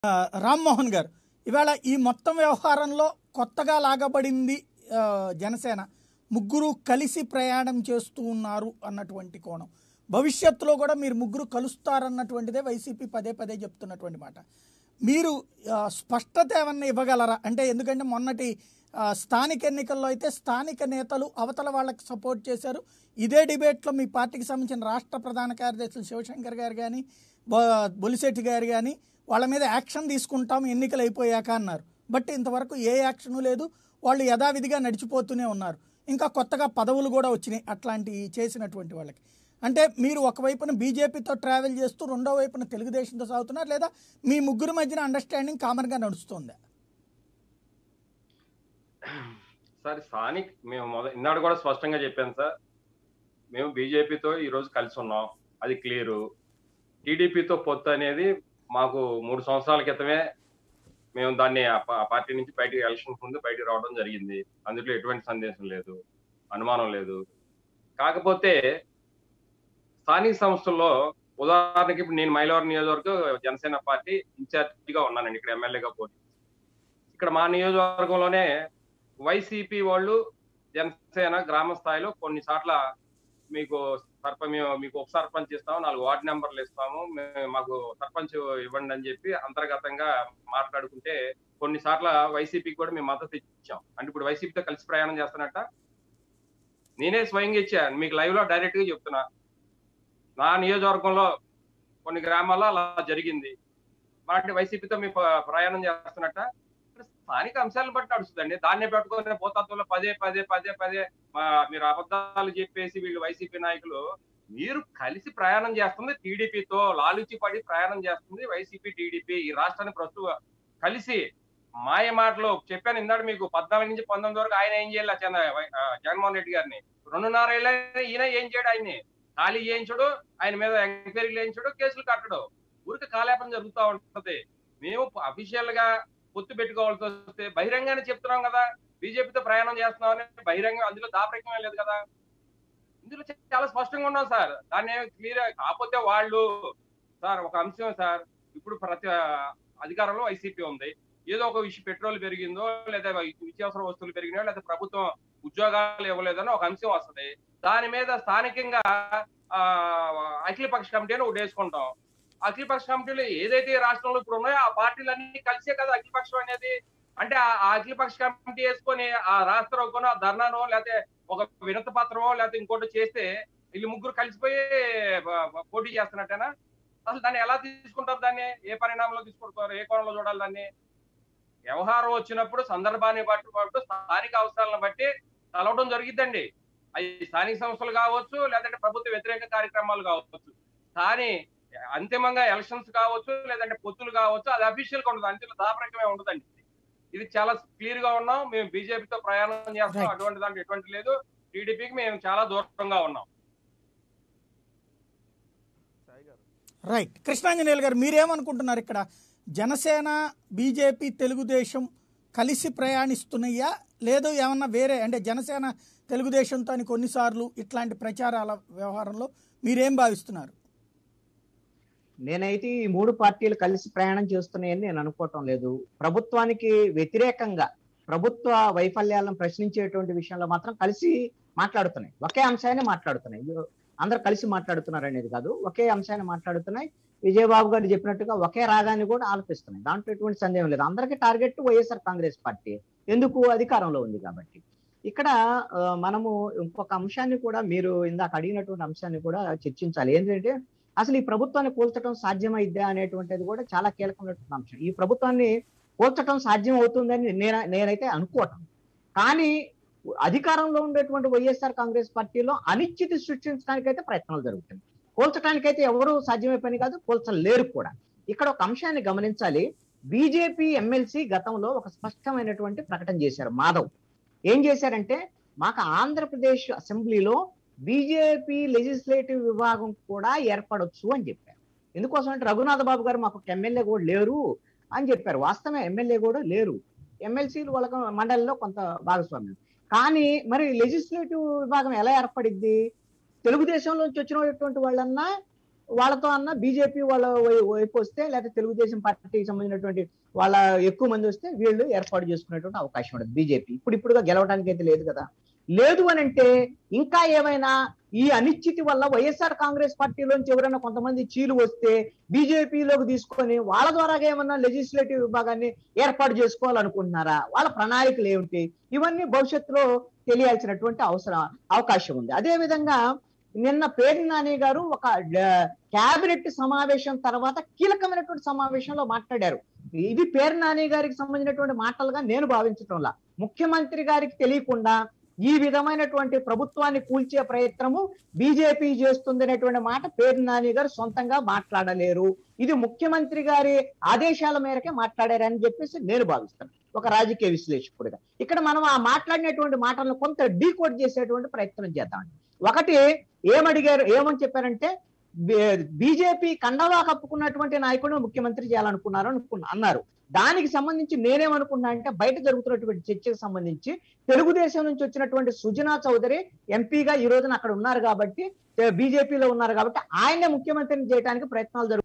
ఆ, రామ్మోహన్ గారు ఇవాళ ఈ మొత్తం వ్యవహారంలో కొత్తగా లాగబడింది ఆ, జనసేన ముగ్గురు కలిసి ప్రయాణం చేస్తూ ఉన్నారు అన్నటువంటి కోణం భవిష్యత్తులో కూడా మీరు ముగ్గురు కలుస్తారన్నటువంటిదే వైసీపీ పదే పదే చెప్తున్నటువంటి మాట మీరు ఆ, స్పష్టత ఏమన్నా ఇవ్వగలరా అంటే ఎందుకంటే మొన్నటి ఆ, స్థానిక ఎన్నికల్లో అయితే స్థానిక నేతలు అవతల వాళ్ళకి సపోర్ట్ చేశారు ఇదే డిబేట్లో మీ పార్టీకి సంబంధించిన రాష్ట్ర ప్రధాన కార్యదర్శులు శివశంకర్ గారు కానీ బొలిశెట్టి గారు కానీ వాళ్ళ మీద యాక్షన్ తీసుకుంటాం ఎన్నికలు అయిపోయాక అన్నారు బట్ ఇంతవరకు ఏ యాక్షను లేదు వాళ్ళు యథావిధిగా నడిచిపోతూనే ఉన్నారు ఇంకా కొత్తగా పదవులు కూడా వచ్చినాయి అట్లాంటివి చేసినటువంటి వాళ్ళకి అంటే మీరు ఒకవైపున బీజేపీతో ట్రావెల్ చేస్తూ రెండో వైపున తెలుగుదేశంతో సాగుతున్నారు లేదా మీ ముగ్గురు మధ్యన అండర్స్టాండింగ్ కామన్గా నడుస్తుందా సార్ స్థానిక్ మేము మొద ఇన్నాడు కూడా స్పష్టంగా చెప్పాను సార్ మేము బీజేపీతో ఈ రోజు కలిసి ఉన్నాం అది క్లియరు టీడీపీతో పొత్తు అనేది మాకు మూడు సంవత్సరాల క్రితమే మేము దాన్ని ఆ పా- ఆ పార్టీ నుంచి బయటికి ఎలక్షన్ ముందు బయటికి రావడం జరిగింది అందులో ఎటువంటి సందేశం లేదు అనుమానం లేదు కాకపోతే స్థానిక సంస్థల్లో ఉదాహరణకి ఇప్పుడు నేను మైలవరం నియోజకవర్గం జనసేన పార్టీ ఇన్ఛార్జిగా ఉన్నానండి ఇక్కడ ఎమ్మెల్యేగా పోటీ ఇక్కడ మా నియోజకవర్గంలోనే వైసీపీ వాళ్ళు జనసేన గ్రామ స్థాయిలో కొన్ని చోట్ల మీకు సర్పంచ్ మీకు ఉప సర్పంచ్ ఇస్తాము నాలుగు వార్డు నెంబర్లు ఇస్తాము మే- మాకు సర్పంచ్ ఇవ్వండి అని చెప్పి అంతర్గతంగా మాట్లాడుకుంటే కొన్ని సార్ల వైసీపీకి కూడా మేము మద్దతు ఇచ్చాం అంటే ఇప్పుడు వైసీపీతో కలిసి ప్రయాణం చేస్తున్నట్ట నేనే స్వయంగా ఇచ్చాను మీకు లైవ్ లో డైరెక్ట్ గా చెప్తున్నా నా నియోజకవర్గంలో కొన్ని గ్రామాల్లో అలా జరిగింది వాటి వైసీపీతో మీ ప- ప్రయాణం చేస్తున్నట్ట స్థానిక అంశాలను బట్టి నడుస్తుందండి దాన్నే పెట్టుకొని పోతాంతంలో పదే పదే పదే పదే మా మీరు అబద్ధాలు చెప్పేసి వీళ్ళు వైసీపీ నాయకులు మీరు కలిసి ప్రయాణం చేస్తుంది టీడీపీతో లాలుచి పడి ప్రయాణం చేస్తుంది వైసీపీ టీడీపీ ఈ రాష్ట్రాన్ని ప్రస్తుతం కలిసి మాయ మాటలు చెప్పాను ఇందాక మీకు పద్నాలుగు నుంచి పంతొమ్మిది వరకు ఆయన ఏం చేయాలి చంద్ర ఆ, జగన్మోహన్ రెడ్డి గారిని రెండున్నర ఏళ్ళ ఈయన ఏం చేయడు ఆయన్ని ఖాళీ చేయించడు ఆయన మీద ఎంక్వైరీలు చేయించడు కేసులు కట్టడు ఊరికి కాలేపన జరుగుతూ ఉంటది మేము అఫీషియల్ గా పొత్తు పెట్టుకోవాల్సి వస్తే బహిరంగానే చెప్తున్నాం కదా బీజేపీతో ప్రయాణం చేస్తున్నామని బహిరంగ అందులో దాపరికమే లేదు కదా ఇందులో చాలా స్పష్టంగా ఉన్నాం సార్ దాన్ని క్లియర్ కాకపోతే వాళ్ళు సార్ ఒక అంశం సార్ ఇప్పుడు ప్రతి అధికారంలో వైసీపీ ఉంది ఏదో ఒక విషయం పెట్రోల్ పెరిగిందో లేదా నిత్యావసర వస్తువులు పెరిగినాయో లేదా ప్రభుత్వం ఉద్యోగాలు ఇవ్వలేదని ఒక అంశం వస్తుంది దాని మీద స్థానికంగా ఆ, అఖిలపక్ష కమిటీ అని ఒకటి వేసుకుంటాం అఖిలపక్ష కమిటీలు ఏదైతే ఈ రాష్ట్రంలో ఇప్పుడు ఉన్నాయో ఆ పార్టీలన్నీ కలిసే కదా అఖిలపక్షం అనేది అంటే ఆ ఆ అఖిలపక్ష కమిటీ వేసుకొని ఆ రాష్ట్ర రోకోనో ఆ ధర్నానో లేకపోతే ఒక వినత పత్రమో లేకపోతే ఇంకోటి చేస్తే వీళ్ళు ముగ్గురు కలిసిపోయి బ- బ- పోటీ చేస్తున్నట్టేనా అసలు దాన్ని ఎలా తీసుకుంటారు దాన్ని ఏ పరిణామంలో తీసుకుంటారు ఏ కోణంలో చూడాలి దాన్ని వ్యవహారం వచ్చినప్పుడు సందర్భాన్ని బట్టి బట్టి స్థానిక అవసరాలను బట్టి కలవడం జరిగిద్దండి అవి స్థానిక సంస్థలు కావచ్చు లేదంటే ప్రభుత్వ వ్యతిరేక కార్యక్రమాలు కావచ్చు కానీ అంతిమంగా ఎలక్షన్స్ కావచ్చు లేదంటే పొత్తులు కావచ్చు అది అఫీషియల్ గా ఉండదు అంతే దాపరికమే ఉండదండి ఇది చాలా క్లియర్ గా ఉన్నాం మేము బీజేపీతో ప్రయాణం చేస్తాం Right. అటువంటి దాంట్లో ఎటువంటి లేదు టీడీపీకి మేము చాలా దూరంగా ఉన్నాం రైట్ కృష్ణాంజనేయులు గారు మీరేమనుకుంటున్నారు ఇక్కడ జనసేన బీజేపీ తెలుగుదేశం కలిసి ప్రయాణిస్తున్నాయా లేదు ఏమన్నా వేరే అంటే జనసేన తెలుగుదేశంతో అని కొన్నిసార్లు ఇట్లాంటి ప్రచారాల వ్యవహారంలో మీరేం భావిస్తున్నారు నేనైతే ఈ మూడు పార్టీలు కలిసి ప్రయాణం చేస్తున్నాయని నేను అనుకోవటం లేదు ప్రభుత్వానికి వ్యతిరేకంగా ప్రభుత్వ వైఫల్యాలను ప్రశ్నించేటువంటి విషయంలో మాత్రం కలిసి మాట్లాడుతున్నాయి ఒకే అంశాన్ని మాట్లాడుతున్నాయి ఇవి అందరు కలిసి మాట్లాడుతున్నారు అనేది కాదు ఒకే అంశాన్ని మాట్లాడుతున్నాయి విజయబాబు గారు చెప్పినట్టుగా ఒకే రాగాన్ని కూడా ఆలోపిస్తున్నాయి దాంట్లో ఎటువంటి సందేహం లేదు అందరికీ టార్గెట్ వైఎస్ఆర్ కాంగ్రెస్ పార్టీ ఎందుకు అధికారంలో ఉంది కాబట్టి ఇక్కడ ఆ, మనము ఇంకొక అంశాన్ని కూడా మీరు ఇందాక అడిగినటువంటి అంశాన్ని కూడా చర్చించాలి ఏంటంటే అసలు ఈ ప్రభుత్వాన్ని కూల్చడం సాధ్యమైద్దా అనేటువంటిది కూడా చాలా కీలకమైనటువంటి అంశం ఈ ప్రభుత్వాన్ని కూల్చడం సాధ్యం అవుతుందని నేను నేనైతే అనుకోవటం కానీ అధికారంలో ఉండేటువంటి వైఎస్ఆర్ కాంగ్రెస్ పార్టీలో అనిశ్చితి సృష్టించడానికి అయితే ప్రయత్నాలు జరుగుతుంది కూల్చడానికైతే ఎవరు సాధ్యమే పని కాదు కూల్చలేరు కూడా ఇక్కడ ఒక అంశాన్ని గమనించాలి బీజేపీ ఎమ్మెల్సీ గతంలో ఒక స్పష్టమైనటువంటి ప్రకటన చేశారు మాధవ్ ఏం చేశారంటే మాకు ఆంధ్రప్రదేశ్ అసెంబ్లీలో బీజేపీ లెజిస్లేటివ్ విభాగం కూడా ఏర్పడొచ్చు అని చెప్పారు ఎందుకోసం అంటే రఘునాథ బాబు గారు మాకు ఒక ఎమ్మెల్యే కూడా లేరు అని చెప్పారు వాస్తవమే ఎమ్మెల్యే కూడా లేరు ఎమ్మెల్సీలు వాళ్ళకి మండలిలో కొంత భాగస్వామ్యం కానీ మరి లెజిస్లేటివ్ విభాగం ఎలా ఏర్పడిద్ది తెలుగుదేశంలోంచి వచ్చినటువంటి వాళ్ళన్నా వాళ్ళతో అన్న బీజేపీ వాళ్ళ వై- వైపు వస్తే లేకపోతే తెలుగుదేశం పార్టీకి సంబంధించినటువంటి వాళ్ళ ఎక్కువ మంది వస్తే వీళ్ళు ఏర్పాటు చేసుకునేటువంటి అవకాశం ఉండదు బీజేపీ ఇప్పుడు ఇప్పుడుగా గెలవడానికి అయితే లేదు కదా లేదు అని అంటే ఇంకా ఏమైనా ఈ అనిశ్చితి వల్ల వైఎస్ఆర్ కాంగ్రెస్ పార్టీలోంచి ఎవరైనా కొంతమంది చీలు వస్తే బీజేపీలోకి తీసుకొని వాళ్ళ ద్వారా ఏమన్నా లెజిస్లేటివ్ విభాగాన్ని ఏర్పాటు చేసుకోవాలనుకుంటున్నారా వాళ్ళ ప్రణాళికలు ఏమిటి ఇవన్నీ భవిష్యత్తులో తెలియాల్సినటువంటి అవసరం అవకాశం ఉంది అదే విధంగా నిన్న పేరు నాని గారు ఒక క్యాబినెట్ సమావేశం తర్వాత కీలకమైనటువంటి సమావేశంలో మాట్లాడారు ఇది పేరు నాని గారికి సంబంధించినటువంటి మాటలుగా నేను భావించటంలా ముఖ్యమంత్రి గారికి తెలియకుండా ఈ విధమైనటువంటి ప్రభుత్వాన్ని కూల్చే ప్రయత్నము బీజేపీ చేస్తుంది అనేటువంటి మాట పేరు నాని గారు సొంతంగా మాట్లాడలేరు ఇది ముఖ్యమంత్రి గారి ఆదేశాల మేరకే మాట్లాడారని చెప్పేసి నేను భావిస్తాను ఒక రాజకీయ విశ్లేషకుడిగా ఇక్కడ మనం ఆ మాట్లాడినటువంటి మాటలను కొంత డీకోడ్ చేసేటువంటి ప్రయత్నం చేద్దాం ఒకటి ఏమడిగారు ఏమని చెప్పారంటే బీజేపీ కండవా కప్పుకున్నటువంటి నాయకుడు ముఖ్యమంత్రి చేయాలనుకున్నారు అనుకున్న అన్నారు దానికి సంబంధించి నేనేమనుకున్నా అంటే బయట జరుగుతున్నటువంటి చర్చకు సంబంధించి తెలుగుదేశం నుంచి వచ్చినటువంటి సుజనా చౌదరి ఎంపీగా ఈ రోజున అక్కడ ఉన్నారు కాబట్టి బీజేపీలో ఉన్నారు కాబట్టి ఆయనే ముఖ్యమంత్రిని చేయడానికి ప్రయత్నాలు జరుగు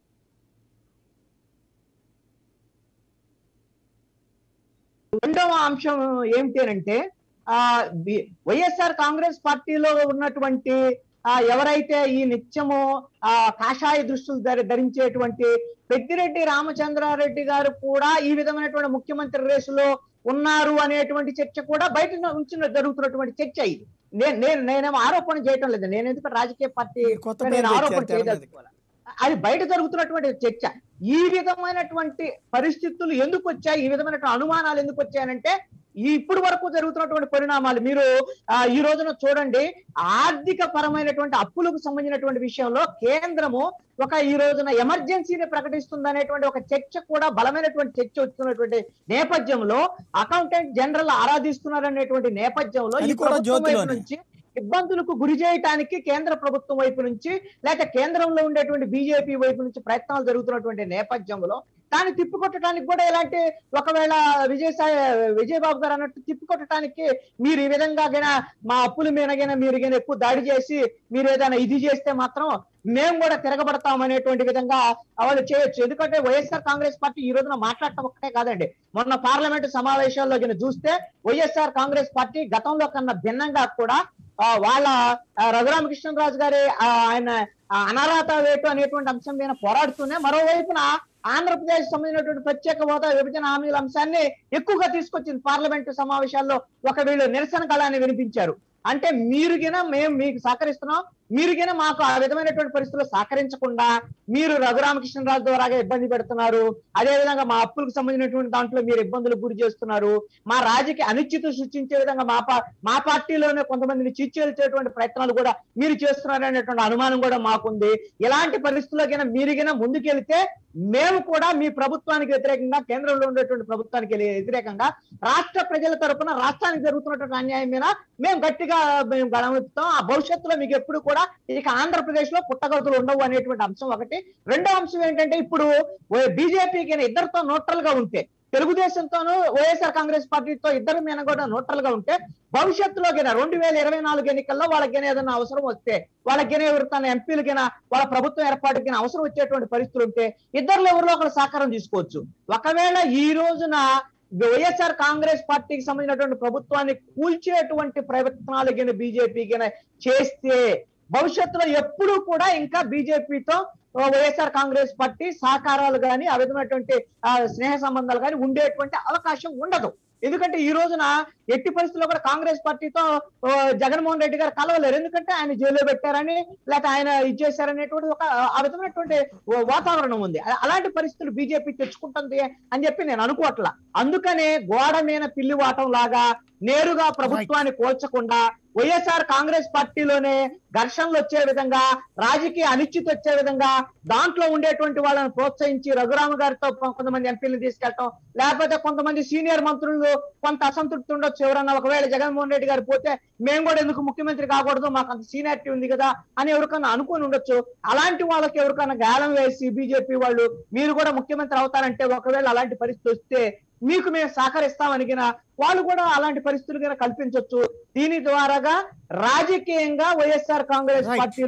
రెండవ అంశం ఏమిటి అంటే ఆ బి- వైఎస్ఆర్ కాంగ్రెస్ పార్టీలో ఉన్నటువంటి ఆ ఎవరైతే ఈ నిత్యము ఆ కాషాయ దుస్తులు ధరి ధరించేటువంటి పెద్దిరెడ్డి రామచంద్రారెడ్డి గారు కూడా ఈ విధమైనటువంటి ముఖ్యమంత్రి రేసులో ఉన్నారు అనేటువంటి చర్చ కూడా బయట ఉంచిన జరుగుతున్నటువంటి చర్చ ఇది నేను నేను నేనేమో ఆరోపణ చేయటం లేదు నేను ఎందుకంటే రాజకీయ పార్టీ మీరు కొత్త పేరు నేను ఆరోపణ తెచ్చారు తెర మీదకి. చేయదలుచుకోవాలి అది బయట జరుగుతున్నటువంటి చర్చ ఈ విధమైనటువంటి పరిస్థితులు ఎందుకు వచ్చాయి ఈ విధమైనటువంటి అనుమానాలు ఎందుకు వచ్చాయనంటే ఈ ఇప్పుడు వరకు జరుగుతున్నటువంటి పరిణామాలు మీరు ఆ, ఈ రోజున చూడండి ఆర్థిక పరమైనటువంటి అప్పులకు సంబంధించినటువంటి విషయంలో కేంద్రము ఒక ఈ రోజున ఎమర్జెన్సీని ప్రకటిస్తుంది అనేటువంటి ఒక చర్చ కూడా బలమైనటువంటి చర్చ వస్తున్నటువంటి నేపథ్యంలో అకౌంటెంట్ జనరల్ ఆరాధిస్తున్నారు అనేటువంటి నేపథ్యంలో ఈ అది కూడా ప్రభుత్వం వైపు జ్యోతిలోనే. నుంచి ఇబ్బందులకు గురి చేయటానికి కేంద్ర ప్రభుత్వం వైపు నుంచి లేక కేంద్రంలో ఉండేటువంటి బీజేపీ వైపు నుంచి ప్రయత్నాలు జరుగుతున్నటువంటి నేపథ్యంలో దాన్ని తిప్పికొట్టడానికి కూడా ఇలాంటి ఒకవేళ విజయసాయి విజయబాబు గారు అన్నట్టు తిప్పికొట్టడానికి మీరు ఈ విధంగా గన మా అప్పుల మీదగైనా మీరు గన ఎక్కువ దాడి చేసి మీరు ఏదైనా ఇది చేస్తే మాత్రం మేము కూడా తిరగబడతాం అనేటువంటి విధంగా వాళ్ళు చేయొచ్చు ఎందుకంటే వైఎస్ఆర్ కాంగ్రెస్ పార్టీ ఈ రోజున మాట్లాడటం ఒక్కటే కాదండి మొన్న పార్లమెంటు సమావేశాల్లో గిన చూస్తే వైఎస్ఆర్ కాంగ్రెస్ పార్టీ గతంలో కన్నా భిన్నంగా కూడా ఆ, వాళ్ళ ఆ, రఘురామకృష్ణరాజు గారి ఆ, ఆయన ఆ, అనర్హత వేటు అనేటువంటి అంశం మీద పోరాడుతూనే మరోవైపున ఆంధ్రప్రదేశ్ సంబంధించినటువంటి ప్రత్యేక హోదా విభజన హామీల అంశాన్ని ఎక్కువగా తీసుకొచ్చింది పార్లమెంటు సమావేశాల్లో ఒక వీళ్ళు నిరసన కళాన్ని వినిపించారు అంటే మీరు గిన మేము మీకు సహకరిస్తున్నాం మీరు గిన మాకు ఆ విధమైనటువంటి పరిస్థితుల్లో సహకరించకుండా మీరు రఘురామకృష్ణరాజు ద్వారాగా ఇబ్బంది పెడుతున్నారు అదే విధంగా మా అప్పులకు సంబంధించినటువంటి దాంట్లో మీరు ఇబ్బందులకు గురి చేస్తున్నారు మా రాజకీయ అనిశ్చిత సృష్టించే విధంగా మా పా- మా పార్టీలోనే కొంతమందిని చీల్చేటువంటి ప్రయత్నాలు కూడా మీరు చేస్తున్నారు అనేటువంటి అనుమానం కూడా మాకుంది ఇలాంటి పరిస్థితుల్లో గిన మీరు గిన ముందుకెళ్తే మేము కూడా మీ ప్రభుత్వానికి వ్యతిరేకంగా కేంద్రంలో ఉండేటువంటి ప్రభుత్వానికి వెళ్ళే వ్యతిరేకంగా రాష్ట్ర ప్రజల తరపున రాష్ట్రానికి జరుగుతున్నటువంటి అన్యాయం మీద మేము గట్టిగా మేము గణమిస్తాం ఆ భవిష్యత్తులో మీకు ఎప్పుడు కూడా ఇక ఆంధ్రప్రదేశ్ లో పుట్టగతులు ఉండవు అనేటువంటి అంశం ఒకటి రెండో అంశం ఏంటంటే ఇప్పుడు బీజేపీకి ఇద్దరితో న్యూట్రల్ గా ఉంటే తెలుగుదేశంతోనూ వైఎస్ఆర్ కాంగ్రెస్ పార్టీతో ఇద్దరు మీద కూడా న్యూట్రల్ గా ఉంటే భవిష్యత్తులో గిన రెండు వేల ఇరవై నాలుగు ఎన్నికల్లో వాళ్ళకి గిన ఏదైనా అవసరం వస్తే వాళ్ళకి గిన ఎవరు తన ఎంపీలకిన వాళ్ళ ప్రభుత్వం ఏర్పాటుకి అవసరం వచ్చేటువంటి పరిస్థితులు ఉంటే ఇద్దరులో ఎవరిలో ఒకరు సహకారం తీసుకోవచ్చు ఒకవేళ ఈ రోజున వైఎస్ఆర్ కాంగ్రెస్ పార్టీకి సంబంధించినటువంటి ప్రభుత్వాన్ని కూల్చేటువంటి ప్రయత్నాలు గిన బీజేపీ గిన చేస్తే భవిష్యత్తులో ఎప్పుడూ కూడా ఇంకా బీజేపీతో వైఎస్ఆర్ కాంగ్రెస్ పార్టీ సహకారాలు కానీ ఆ విధమైనటువంటి ఆ, స్నేహ సంబంధాలు కానీ ఉండేటువంటి అవకాశం ఉండదు ఎందుకంటే ఈ రోజున ఎట్టి పరిస్థితుల్లో కూడా కాంగ్రెస్ పార్టీతో ఆ, జగన్మోహన్ రెడ్డి గారు కలవలేరు ఎందుకంటే ఆయన జైల్లో పెట్టారని లేకపోతే ఆయన ఇది చేశారనేటువంటి ఒక ఆ విధమైనటువంటి వాతావరణం ఉంది అ- అలాంటి పరిస్థితులు బీజేపీ తెచ్చుకుంటుంది అని చెప్పి నేను అనుకోవట్లా అందుకనే గోడ మీద పిల్లి వాటం లాగా నేరుగా ప్రభుత్వాన్ని కోల్చకుండా వైఎస్ఆర్ కాంగ్రెస్ పార్టీలోనే ఘర్షణలు వచ్చే విధంగా రాజకీయ అనిశ్చితి వచ్చే విధంగా దాంట్లో ఉండేటువంటి వాళ్ళని ప్రోత్సహించి రఘురామ గారితో కొ- కొంతమంది ఎంపీలను తీసుకెళ్ళటం లేకపోతే కొంతమంది సీనియర్ మంత్రులు కొంత అసంతృప్తి ఉండొచ్చు ఎవరన్నా ఒకవేళ జగన్మోహన్ రెడ్డి గారు పోతే మేము కూడా ఎందుకు ముఖ్యమంత్రి కాకూడదు మాకు అంత సీనియారిటీ ఉంది కదా అని ఎవరికన్నా అనుకుని ఉండొచ్చు అలాంటి వాళ్ళకి ఎవరికన్నా గాలం వేసి బీజేపీ వాళ్ళు మీరు కూడా ముఖ్యమంత్రి అవుతారంటే ఒకవేళ అలాంటి పరిస్థితి వస్తే మీకు మేము సహకరిస్తామనిగిన వాళ్ళు కూడా అలాంటి పరిస్థితులు కనుక కల్పించవచ్చు దీని ద్వారాగా రాజకీయంగా వైఎస్ఆర్ కాంగ్రెస్ Right. పార్టీలో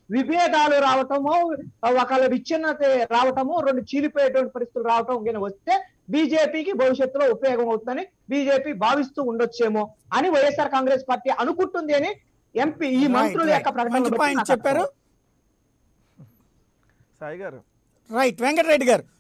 విభేదాలు రావటము ఒకళ్ళ విచ్ఛిన్నత రావటము రెండు చీలిపోయేటువంటి పరిస్థితులు రావటం గిన వస్తే బీజేపీకి భవిష్యత్తులో ఉపయోగం అవుతుందని బీజేపీ భావిస్తూ ఉండొచ్చేమో అని వైఎస్ఆర్ కాంగ్రెస్ పార్టీ అనుకుంటుంది అని ఎంపీ ఈ Right, మంత్రుల right. యొక్క ప్రకటన మంచి పాయింట్ చెప్పారు సాయి గారు రైట్ వెంకటరెడ్డి గారు